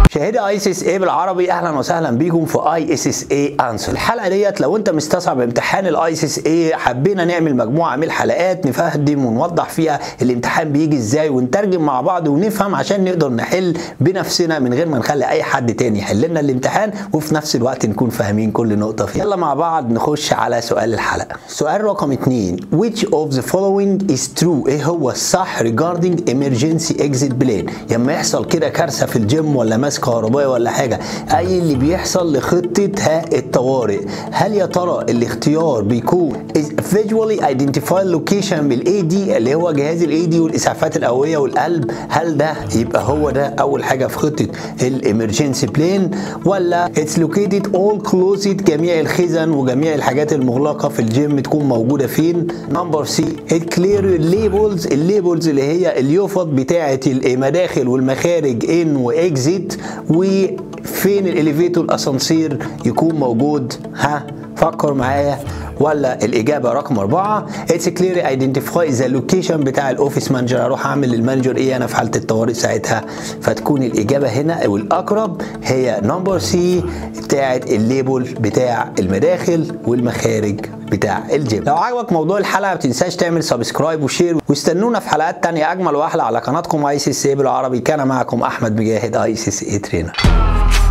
شاهدي اي اس اس اي بالعربي اهلا وسهلا بيكم في اي اس اس اي انسر الحلقه ديت لو انت مستصعب امتحان الاي اس اس اي حبينا نعمل مجموعه من الحلقات نفهم ونوضح فيها الامتحان بيجي ازاي ونترجم مع بعض ونفهم عشان نقدر نحل بنفسنا من غير ما نخلي اي حد تاني يحل لنا الامتحان وفي نفس الوقت نكون فاهمين كل نقطه فيه يلا مع بعض نخش على سؤال الحلقه سؤال رقم 2 which of the following is true ايه هو الصح regarding emergency exit plan لما يحصل كده كارثه في الجيم ولا ماس كهربائي ولا حاجه اي اللي بيحصل لخطه ها الطوارئ هل يا ترى الاختيار بيكون visually identify location بالاي دي اللي هو جهاز الاي دي والاسعافات الاوليه والقلب هل ده يبقى هو ده اول حاجه في خطه الامرجنسي بلان ولا اتس لوكيتد اول كلوزد جميع الخزن وجميع الحاجات المغلقه في الجيم تكون موجوده فين نمبر سي الكلير ليبلز الليبلز اللي هي اليوفط بتاعه المداخل والمخارج ان واكزيت وفين الاليفيتور الاسانسير يكون موجود ها فكر معايا ولا الاجابه رقم أربعة اتس كلير ايدنتيفاي ذا لوكيشن بتاع الاوفيس مانجر اروح اعمل للمانجر ايه انا في حاله الطوارئ ساعتها فتكون الاجابه هنا او الاقرب هي نمبر سي بتاعت الليبل بتاع المداخل والمخارج بتاع الجيم لو عجبك موضوع الحلقه ما تنساش تعمل سبسكرايب وشير واستنونا في حلقات تانية اجمل واحلى على قناتكم اي سي سي بالعربي كان معكم احمد مجاهد اي سي سي ترينر